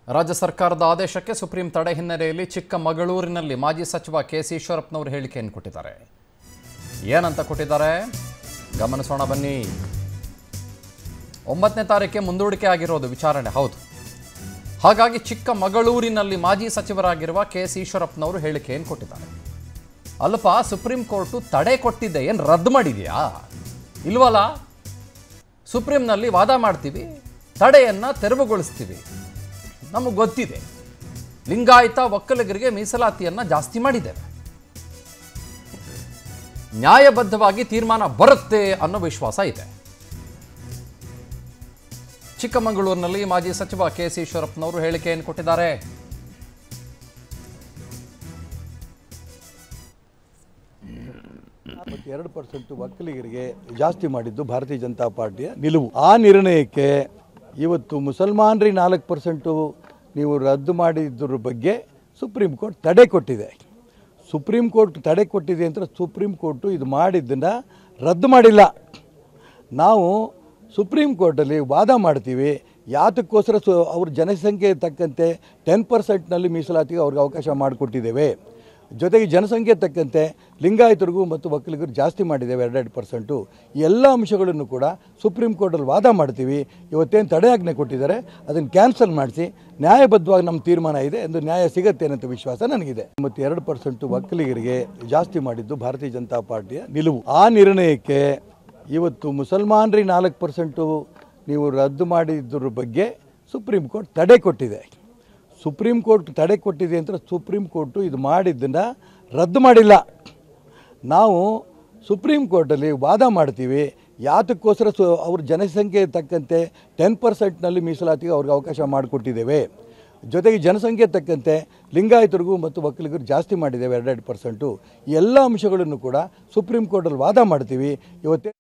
ರಾಜ್ಯ ಸರ್ಕಾರದ ಆದೇಶಕ್ಕೆ ಸುಪ್ರೀಂ ತಡೆ ಹಿನ್ನೆಲೆಯಲ್ಲಿ ಚಿಕ್ಕಮಗಳೂರಿನಲ್ಲಿ ಮಾಜಿ ಸಚಿವ ಕೆ ಸಿ ಈಶ್ವರಪ್ಪನವರು ಹೇಳಿಕೆಯನ್ನು ಕೊಟ್ಟಿದ್ದಾರೆ ಏನಂತ ಕೊಟ್ಟಿದ್ದಾರೆ ಗಮನಿಸೋಣ ಬನ್ನಿ ಒಂಬತ್ತನೇ ತಾರೀಕಿಗೆ ಮುಂದೂಡಿಕೆ ಆಗಿರೋದು ವಿಚಾರಣೆ ಹೌದು ಹಾಗಾಗಿ ಚಿಕ್ಕಮಗಳೂರಿನಲ್ಲಿ ಮಾಜಿ ಸಚಿವರಾಗಿರುವ ಕೆ ಸಿ ಈಶ್ವರಪ್ಪನವರು ಹೇಳಿಕೆಯನ್ನು ಕೊಟ್ಟಿದ್ದಾರೆ ಅಲ್ಪ ಸುಪ್ರೀಂ ಕೋರ್ಟು ತಡೆ ಕೊಟ್ಟಿದ್ದೆ ಏನು ರದ್ದು ಮಾಡಿದೆಯಾ ಇಲ್ವಲ್ಲ ಸುಪ್ರೀಂನಲ್ಲಿ ವಾದ ಮಾಡ್ತೀವಿ ತಡೆಯನ್ನು ತೆರವುಗೊಳಿಸ್ತೀವಿ ನಮಗೆ ಗೊತ್ತಿದೆ ಲಿಂಗಾಯತ ಒಕ್ಕಲಿಗರಿಗೆ ಮೀಸಲಾತಿಯನ್ನು ಜಾಸ್ತಿ ಮಾಡಿದ್ದೇವೆ ನ್ಯಾಯಬದ್ಧವಾಗಿ ತೀರ್ಮಾನ ಬರುತ್ತೆ ಅನ್ನೋ ವಿಶ್ವಾಸ ಇದೆ ಚಿಕ್ಕಮಗಳೂರಿನಲ್ಲಿ ಮಾಜಿ ಸಚಿವ ಕೆ ಸಿ ಈಶ್ವರಪ್ಪನವರು ಹೇಳಿಕೆಯನ್ನು ಕೊಟ್ಟಿದ್ದಾರೆ ಮತ್ತು ಎರಡು ಪರ್ಸೆಂಟ್ ಒಕ್ಕಲಿಗರಿಗೆ ಜಾಸ್ತಿ ಮಾಡಿದ್ದು ಭಾರತೀಯ ಜನತಾ ಪಾರ್ಟಿಯ ನಿಲುವು ಆ ನಿರ್ಣಯಕ್ಕೆ ಇವತ್ತು ಮುಸಲ್ಮಾನರಿಗೆ ನಾಲ್ಕು ಪರ್ಸೆಂಟು ನೀವು ರದ್ದು ಮಾಡಿದ್ರ ಬಗ್ಗೆ ಸುಪ್ರೀಂ ಕೋರ್ಟ್ ತಡೆ ಕೊಟ್ಟಿದೆ ಸುಪ್ರೀಂ ಕೋರ್ಟ್ ತಡೆ ಕೊಟ್ಟಿದೆ ಅಂತ ಸುಪ್ರೀಂ ಕೋರ್ಟು ಇದು ಮಾಡಿದ್ದನ್ನು ರದ್ದು ಮಾಡಿಲ್ಲ ನಾವು ಸುಪ್ರೀಂ ಕೋರ್ಟಲ್ಲಿ ವಾದ ಮಾಡ್ತೀವಿ ಯಾತಕ್ಕೋಸ್ಕರ ಸು ಅವ್ರ ಜನಸಂಖ್ಯೆ ತಕ್ಕಂತೆ ಟೆನ್ ಪರ್ಸೆಂಟ್ನಲ್ಲಿ ಮೀಸಲಾತಿಗೆ ಅವ್ರಿಗೆ ಅವಕಾಶ ಮಾಡಿಕೊಟ್ಟಿದ್ದೇವೆ ಜೊತೆಗೆ ಜನಸಂಖ್ಯೆ ತಕ್ಕಂತೆ ಲಿಂಗಾಯತರಿಗೂ ಮತ್ತು ಒಕ್ಕಲಿಗರು ಜಾಸ್ತಿ ಮಾಡಿದ್ದೇವೆ ಎರಡೆರಡು ಪರ್ಸೆಂಟು ಈ ಎಲ್ಲ ಅಂಶಗಳನ್ನು ಕೂಡ ಸುಪ್ರೀಂ ಕೋರ್ಟಲ್ಲಿ ವಾದ ಮಾಡ್ತೀವಿ ಇವತ್ತೇನು ತಡೆಯಾಜ್ಞೆ ಕೊಟ್ಟಿದ್ದಾರೆ ಅದನ್ನು ಕ್ಯಾನ್ಸಲ್ ಮಾಡಿಸಿ ನ್ಯಾಯಬದ್ಧವಾಗಿ ನಮ್ಮ ತೀರ್ಮಾನ ಇದೆ ಎಂದು ನ್ಯಾಯ ಸಿಗತ್ತೆ ಅನ್ನೋ ವಿಶ್ವಾಸ ನನಗಿದೆ ಮತ್ತು ಎರಡು ಪರ್ಸೆಂಟು ಒಕ್ಕಲಿಗರಿಗೆ ಜಾಸ್ತಿ ಮಾಡಿದ್ದು ಭಾರತೀಯ ಜನತಾ ಪಾರ್ಟಿಯ ನಿಲುವು ಆ ನಿರ್ಣಯಕ್ಕೆ ಇವತ್ತು ಮುಸಲ್ಮಾನರಿಗೆ ನಾಲ್ಕು ಪರ್ಸೆಂಟು ನೀವು ರದ್ದು ಮಾಡಿದ್ರ ಬಗ್ಗೆ ಸುಪ್ರೀಂ ಕೋರ್ಟ್ ತಡೆ ಕೊಟ್ಟಿದೆ ಸುಪ್ರೀಂ ಕೋರ್ಟ್ ತಡೆ ಕೊಟ್ಟಿದೆ ಅಂತ ಸುಪ್ರೀಂ ಕೋರ್ಟು ಇದು ಮಾಡಿದ್ದನ್ನು ರದ್ದು ಮಾಡಿಲ್ಲ ನಾವು ಸುಪ್ರೀಂ ಕೋರ್ಟಲ್ಲಿ ವಾದ ಮಾಡ್ತೀವಿ ಯಾತಕ್ಕೋಸ್ಕರ ಸು ಅವ್ರ ಜನಸಂಖ್ಯೆ ತಕ್ಕಂತೆ ಟೆನ್ ಪರ್ಸೆಂಟ್ನಲ್ಲಿ ಮೀಸಲಾತಿಗೆ ಅವ್ರಿಗೆ ಅವಕಾಶ ಮಾಡಿಕೊಟ್ಟಿದ್ದೇವೆ ಜೊತೆಗೆ ಜನಸಂಖ್ಯೆ ತಕ್ಕಂತೆ ಲಿಂಗಾಯತರಿಗೂ ಮತ್ತು ಒಕ್ಕಲಿಗರು ಜಾಸ್ತಿ ಮಾಡಿದ್ದೇವೆ ಎರಡೆರಡು ಪರ್ಸೆಂಟು ಈ ಎಲ್ಲ ಅಂಶಗಳನ್ನು ಕೂಡ ಸುಪ್ರೀಂ ಕೋರ್ಟಲ್ಲಿ ವಾದ ಮಾಡ್ತೀವಿ ಇವತ್ತೇ